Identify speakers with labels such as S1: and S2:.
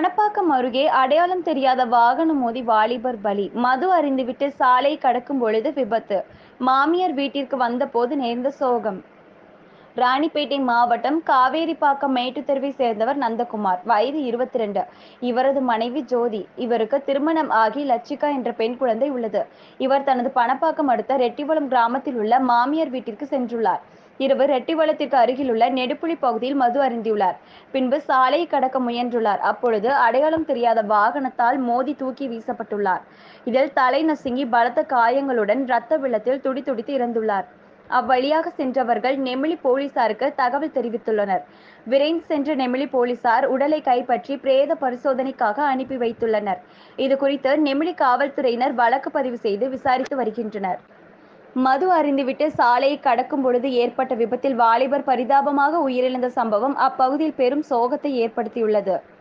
S1: மணப்பாக்கம் அருகே அடையாளம் தெரியாத வாகனம் மோதி வாலிபர் பலி மது அருந்திவிட்டு சாலை கடக்கும் பொழுது விபத்து மாமியார் வீட்டிற்கு வந்தபோது நேர்ந்த சோகம் ராணிப்பேட்டை மாவட்டம் காவேரிப்பாக்கம் மேட்டுத்தெருவை சேர்ந்தவர் நந்தகுமார் வயது இருபத்தி ரெண்டு இவரது மனைவி ஜோதி இவருக்கு திருமணம் ஆகி லட்சிகா என்ற பெண் குழந்தை உள்ளது இவர் தனது பணப்பாக்கம் அடுத்த ரெட்டிவளம் கிராமத்தில் உள்ள மாமியார் வீட்டிற்கு சென்றுள்ளார் இரவு ரெட்டிவளத்திற்கு அருகிலுள்ள நெடுப்புலி பகுதியில் மது அருந்தியுள்ளார் பின்பு சாலையை கடக்க முயன்றுள்ளார் அப்பொழுது அடையாளம் தெரியாத வாகனத்தால் மோதி தூக்கி வீசப்பட்டுள்ளார் இதில் தலை நசுங்கி பலத்த காயங்களுடன் இரத்த வெள்ளத்தில் துடிதுடித்து இறந்துள்ளார் அவ்வழியாக சென்றவர்கள் நெமிலி போலீசாருக்கு தகவல் தெரிவித்துள்ளனர் விரைந்து சென்ற நெமிலி போலீசார் உடலை கைப்பற்றி பிரேத பரிசோதனைக்காக அனுப்பி வைத்துள்ளனர் இது குறித்து நெமிலி காவல்துறையினர் வழக்கு பதிவு செய்து விசாரித்து வருகின்றனர் மது அருந்திவிட்டு சாலையை கடக்கும் பொழுது ஏற்பட்ட விபத்தில் வாலிபர் பரிதாபமாக உயிரிழந்த சம்பவம் அப்பகுதியில் பெரும் சோகத்தை ஏற்படுத்தியுள்ளது